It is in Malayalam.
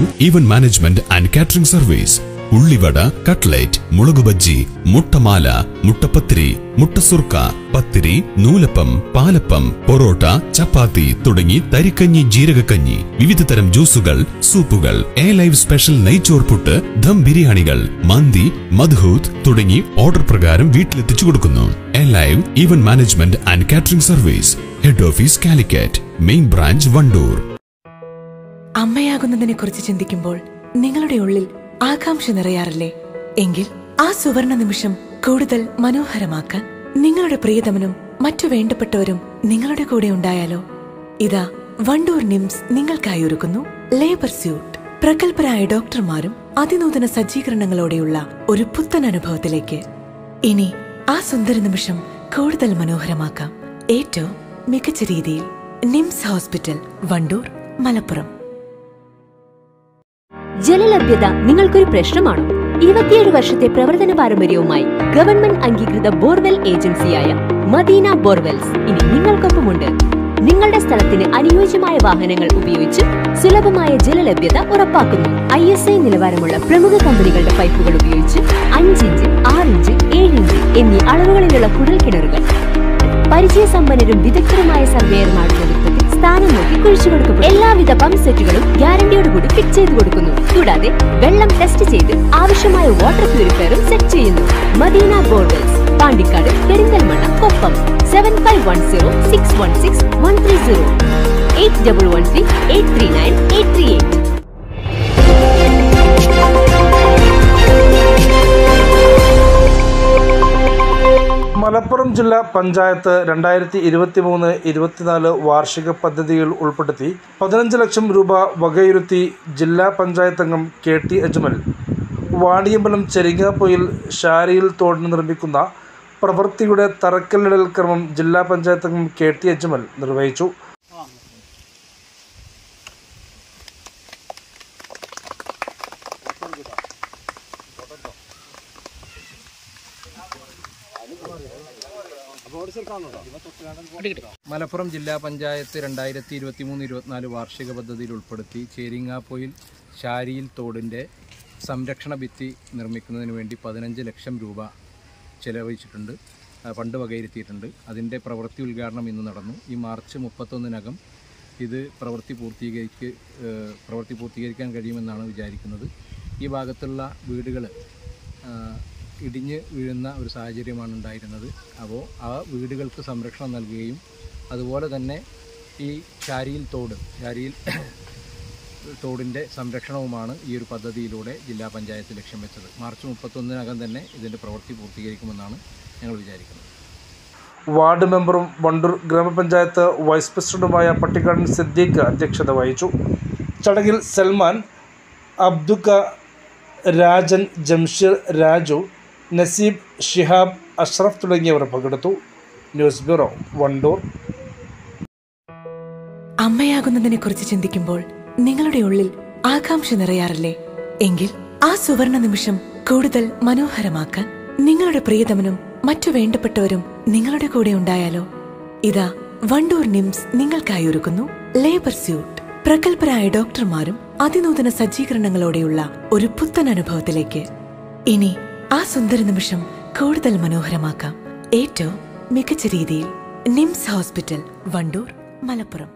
live event management and catering service ഉള്ളിവട കട്ട്ലേറ്റ് മുളക് ബജ്ജി മുട്ടമാല മുട്ടപ്പത്തിരി മുട്ടസുർക്ക പത്തിരി നൂലപ്പം പാലപ്പം പൊറോട്ട ചപ്പാത്തി തുടങ്ങി തരിക്കഞ്ഞി ജീരകക്കഞ്ഞി വിവിധ തരം ജ്യൂസുകൾ സൂപ്പുകൾ എ ലൈവ് സ്പെഷ്യൽ നെയ്ച്ചോർ പുട്ട് ദം ബിരിയാണികൾ മന്തി മദ്ഹൂത്ത് തുടങ്ങി ഓർഡർ പ്രകാരം വീട്ടിലെത്തിച്ചു കൊടുക്കുന്നു A live event management and catering service head office Calicut main branch Wandoor അമ്മയാകുന്നതിനെ കുറിച്ച് ചിന്തിക്കുമ്പോൾ നിങ്ങളുടെ ഉള്ളിൽ ആകാംക്ഷ നിറയാറില്ലേ എങ്കിൽ ആ സുവർണ നിമിഷം കൂടുതൽ മനോഹരമാക്കാൻ നിങ്ങളുടെ പ്രിയതമനും മറ്റു വേണ്ടപ്പെട്ടവരും നിങ്ങളുടെ കൂടെ ഉണ്ടായാലോ ഇതാ വണ്ടൂർ നിംസ് നിങ്ങൾക്കായി ഒരുക്കുന്നു ലേബർ സ്യൂട്ട് പ്രഗത്ഭരായ ഡോക്ടർമാരും അതിനൂതന സജ്ജീകരണങ്ങളോടെയുള്ള ഒരു പുത്തൻ അനുഭവത്തിലേക്ക് ഇനി ആ സുന്ദര നിമിഷം കൂടുതൽ മനോഹരമാക്കാം ഏറ്റവും മികച്ച രീതിയിൽ നിംസ് ഹോസ്പിറ്റൽ വണ്ടൂർ മലപ്പുറം ജലലഭ്യത നിങ്ങൾക്കൊരു പ്രശ്നമാണോ ഇരുപത്തിയേഴ് വർഷത്തെ പ്രവർത്തന പാരമ്പര്യവുമായി ഗവൺമെന്റ് അംഗീകൃത ബോർവെൽ ഏജൻസിയായ മദീന ബോർവെൽസ് ഇനി നിങ്ങൾക്കൊപ്പമുണ്ട് നിങ്ങളുടെ സ്ഥലത്തിന് അനുയോജ്യമായ വാഹനങ്ങൾ ഉപയോഗിച്ച് സുലഭമായ ജലലഭ്യത ഉറപ്പാക്കുന്നു ഐ എസ് ഐ നിലവാരമുള്ള പ്രമുഖ കമ്പനികളുടെ പൈപ്പുകൾ ഉപയോഗിച്ച് അഞ്ചിഞ്ച് ആറിഞ്ച് ഏഴിഞ്ച് എന്നീ അളവുകളിലുള്ള കുഴൽ കിണറുകൾ പരിചയസമ്പന്നരും വിദഗ്ധരുമായ സർവേയർമാരുടെ നേതൃത്വത്തിൽ സ്ഥാനം നോക്കി കുഴിച്ചു കൊടുക്കപ്പെടും എല്ലാവിധ പമ്പ് സെറ്റുകളും ഗ്യാരണ്ടിയോടുകൂടി ഫിറ്റ് ചെയ്ത് കൊടുക്കുന്നു കൂടാതെ വെള്ളം ടെസ്റ്റ് ചെയ്ത് ആവശ്യമായ വാട്ടർ പ്യൂരിഫയറും സെറ്റ് ചെയ്യുന്നു Madina borders Pandikkad Perinthalmanna Koppam seven five one zero six one six one three zero eight double one three eight three nine eight three eight Malappuram ജില്ലാ പഞ്ചായത്ത് രണ്ടായിരത്തി ഇരുപത്തി മൂന്ന് ഇരുപത്തിനാല് വാർഷിക പദ്ധതിയിൽ ഉൾപ്പെടുത്തി പതിനഞ്ച് ലക്ഷം രൂപ വകയിരുത്തി ജില്ലാ പഞ്ചായത്ത് അംഗം കെ ടി അജ്മൽ വാണിയമ്പലം ചെരിങ്ങാപ്പൊയിൽ ഷാരിയിൽ തോടിന് നിർമ്മിക്കുന്ന പ്രവൃത്തിയുടെ തറക്കല്ലിടൽ ക്രമം ജില്ലാ പഞ്ചായത്ത് അംഗം കെ ടി അജ്മൽ നിർവഹിച്ചു മലപ്പുറം ജില്ലാ പഞ്ചായത്ത് രണ്ടായിരത്തി ഇരുപത്തി മൂന്ന് ഇരുപത്തിനാല് വാർഷിക പദ്ധതിയിൽ ഉൾപ്പെടുത്തി ചേരിങ്ങാപ്പൊയിൽ ശാരിയിൽ തോടിൻ്റെ സംരക്ഷണ ഭിത്തി നിർമ്മിക്കുന്നതിന് വേണ്ടി പതിനഞ്ച് ലക്ഷം രൂപ ചെലവഴിച്ചിട്ടുണ്ട് ആ, ഫണ്ട് വകയിരുത്തിയിട്ടുണ്ട് അതിൻ്റെ പ്രവൃത്തി ഉദ്ഘാടനം ഇന്ന് നടന്നു ഈ മാർച്ച് മുപ്പത്തൊന്നിനകം ഇത് പ്രവൃത്തി പൂർത്തീകരിക്ക് ഏഹ്, പ്രവൃത്തി പൂർത്തീകരിക്കാൻ കഴിയുമെന്നാണ് വിചാരിക്കുന്നത് ഈ ഭാഗത്തുള്ള വീടുകൾ ഇടിഞ്ഞ് വീഴുന്ന ഒരു സാഹചര്യമാണ് ഉണ്ടായിരുന്നത് അപ്പോൾ ആ വീടുകൾക്ക് സംരക്ഷണം നൽകുകയും അതുപോലെ തന്നെ ഈ ചാരിയിൽ തോട് ചാരിയിൽ തോടിൻ്റെ സംരക്ഷണവുമാണ് ഈ ഒരു പദ്ധതിയിലൂടെ ജില്ലാ പഞ്ചായത്ത് ലക്ഷ്യം വെച്ചത് മാർച്ച് മുപ്പത്തൊന്നിനകം തന്നെ ഇതിൻ്റെ പ്രവൃത്തി പൂർത്തീകരിക്കുമെന്നാണ് ഞങ്ങൾ വിചാരിക്കുന്നത് വാർഡ് മെമ്പറും വണ്ടൂർ ഗ്രാമപഞ്ചായത്ത് വൈസ് പ്രസിഡന്റുമായ പട്ടിക്കാടൻ സിദ്ദീഖ് അധ്യക്ഷത വഹിച്ചു ചടങ്ങിൽ സൽമാൻ അബ്ദുക്ക രാജൻ ജംഷീർ രാജു നസീബ് ഷിഹാബ് അഷ്റഫ് തുടങ്ങിയവർ പങ്കെടുത്തു ന്യൂസ് ബ്യൂറോ വണ്ടൂർ അമ്മയാകുന്നതിനെ കുറിച്ച് ചിന്തിക്കുമ്പോൾ നിങ്ങളുടെ ഉള്ളിൽ ആകാംക്ഷ നിറയാറില്ലേ എങ്കിൽ ആ സുവർണ നിമിഷം കൂടുതൽ മനോഹരമാക്കാൻ നിങ്ങളുടെ പ്രിയതമനും മറ്റു വേണ്ടപ്പെട്ടവരും നിങ്ങളുടെ കൂടെ ഉണ്ടായാലോ ഇതാ വണ്ടൂർ നിംസ് നിങ്ങൾക്കായി ഒരുക്കുന്നു ലേബർ സ്യൂട്ട് പ്രഗത്ഭരായ ഡോക്ടർമാരും അതിനൂതന സജ്ജീകരണങ്ങളോടെയുള്ള ഒരു പുത്തൻ അനുഭവത്തിലേക്ക് ഇനി ആ സുന്ദര നിമിഷം കൂടുതൽ മനോഹരമാക്കാം ഏറ്റവും മികച്ച രീതിയിൽ നിംസ് ഹോസ്പിറ്റൽ വണ്ടൂർ മലപ്പുറം